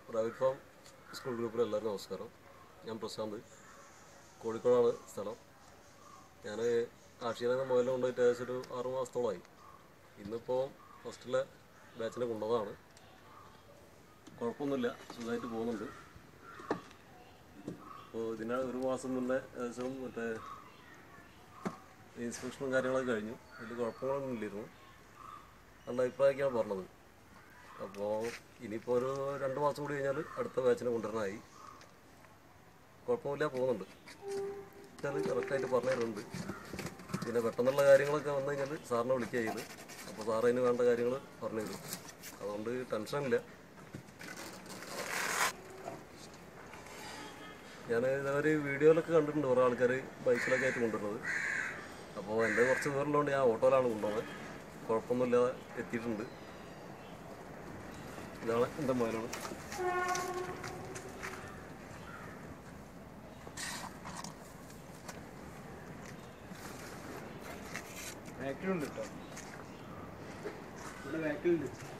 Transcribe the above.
private farm school ഗ്രൂപ്പിലെ എല്ലാവർക്കും നമസ്കാരം ഞാൻ പ്രശാന്ത് കോഴിക്കോടാണ് സ്ഥലം ഞാൻ ആഷിയാനെ മുതൽ കൊണ്ടുപോയിട്ട് ഏകദേശം ഒരു ആറ് മാസത്തോളമായി ഇന്നിപ്പോൾ ഫസ്റ്റിലെ ബാച്ചിനെ കൊണ്ടുപോയതാണ് കുഴപ്പമൊന്നുമില്ല സുഖമായിട്ട് പോകുന്നുണ്ട് അപ്പോൾ ഇതിന് ഒരു മാസം മുന്നേ ഏകദേശം മറ്റേ ഇൻസ്പെക്ഷനും കാര്യങ്ങളൊക്കെ കഴിഞ്ഞു വലിയ കുഴപ്പങ്ങളൊന്നും ഇല്ലായിരുന്നു നല്ല അഭിപ്രായമൊക്കെയാണ് പറഞ്ഞത് അപ്പോൾ ഇനിയിപ്പോൾ ഒരു രണ്ട് മാസം കൂടി കഴിഞ്ഞാൽ അടുത്ത ബാച്ചിനെ കൊണ്ടുവരാനായി കുഴപ്പമില്ല പോകുന്നുണ്ട് അത് കറക്റ്റായിട്ട് പറഞ്ഞു തരുന്നുണ്ട് പിന്നെ പെട്ടെന്നുള്ള കാര്യങ്ങളൊക്കെ വന്നു കഴിഞ്ഞാൽ സാറിനെ വിളിക്കുക ചെയ്ത് അപ്പോൾ സാറ് അതിന് വേണ്ട കാര്യങ്ങൾ പറഞ്ഞു തരും അതുകൊണ്ട് ടെൻഷനില്ല ഞാൻ ഇതേവരെ വീഡിയോയിലൊക്കെ കണ്ടിട്ടുണ്ട് കുറേ ആൾക്കാർ ബൈക്കിലൊക്കെ ആയിട്ട് കൊണ്ടുവരുന്നത് അപ്പോൾ എൻ്റെ കുറച്ച് ദൂരമുള്ളതുകൊണ്ട് ഞാൻ ഓട്ടോയിലാണ് കൊണ്ടുപോകുന്നത് കുഴപ്പമൊന്നുമില്ലാതെ എത്തിയിട്ടുണ്ട് ഇതാണ് എൻ്റെ മുതലാണ് ബാക്കിലുണ്ട് കേട്ടോ ഇവിടെ ബാക്കിലുണ്ട്